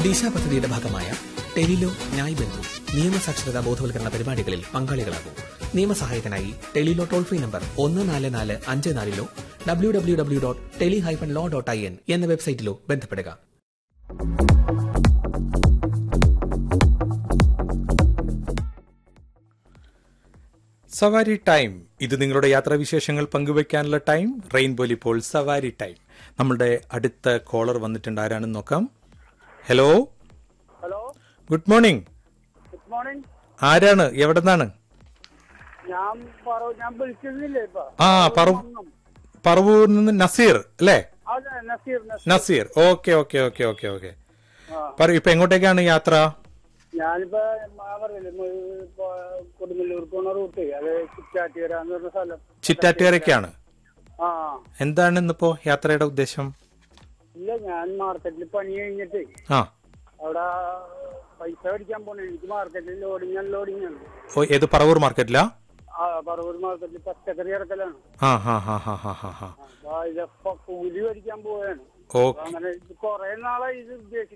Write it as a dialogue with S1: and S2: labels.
S1: ദിശ പദ്ധതിയുടെ ഭാഗമായ ടെലിലോ ന്യായ് ബന്ധു നിയമസാക്ഷരതാ ബോധവൽക്കരണ പരിപാടികളിൽ പങ്കാളികളാകൂ നിയമസഹായത്തിനായി ടെലിലോ ടോൾ ഫ്രീ നമ്പർ ഒന്ന് നാല് നാല് അഞ്ച് നാലിലോ W W W dot tele hyphen law dot I N എന്ന വെബ്സൈറ്റിലോ ബന്ധപ്പെടുക
S2: സവാരി ടൈം ഇത് നിങ്ങളുടെ യാത്രാവിശേഷങ്ങൾ പങ്കുവെക്കാനുള്ള ടൈം റെയിൻബോൽ ഇപ്പോൾ സവാരി ടൈം നമ്മളുടെ അടുത്ത കോളർ വന്നിട്ടുണ്ട് ആരാണെന്ന് നോക്കാം hello
S3: hello
S2: good morning
S3: good morning
S2: ആരാണ് എവിടെ നിന്നാണ്
S3: ഞാൻ പറ ഞാൻ വിളിക്കുന്നില്ലേ ഇപ്പൊ
S2: ആ പറവൂ പറവൂരിൽ നിന്ന് നസീർ അല്ലേ
S3: അതെ Naseer Naseer
S2: Naseer okay okay okay okay okay
S3: ആ.
S2: പറയൂ ഇപ്പൊ എങ്ങോട്ടേക്കാണ് യാത്ര
S3: ഞാനിപ്പോ ഞാൻ പറഞ്ഞില്ലേ മ- ഇപ്പൊ കൊടുങ്ങല്ലൂർ പോണ റൂട്ട് അത് ചിറ്റാറ്റുകര എന്ന് പറഞ്ഞ സ്ഥലം
S2: ചിറ്റാറ്റുകരയ്ക്കാണ്
S3: ആ
S2: എന്താണ് ഇന്നിപ്പോ യാത്രയുടെ ഉദ്ദേശം
S3: ഇല്ല ഞാൻ മാർക്കറ്റിൽ പണി കഴിഞ്ഞിട്ട്
S2: ആ
S3: അവിടെ പൈസ മേടിക്കാൻ പോണേ എനിക്ക് മാർക്കറ്റിൽ ലോഡിങ് ആണ് ലോഡിങ് ആണ്
S2: ഓ ഏത് പറവൂർ മാർക്കറ്റിലാ
S3: ആ പറവൂർ മാർക്കറ്റിൽ പച്ചക്കറി ഇറക്കലാണ്
S2: ആ ഹാ ഹാ ഹാ ഹാ ഹാ ഹാ
S3: അപ്പൊ ഇതിപ്പോ കൂലി മേടിക്കാൻ പോവുകയാണ്
S2: ഓ
S3: അപ്പൊ അങ്ങനെ ഇത് കൊറേ നാളായി ഇത് ഉദ്ദേശിച്ചിട്ട്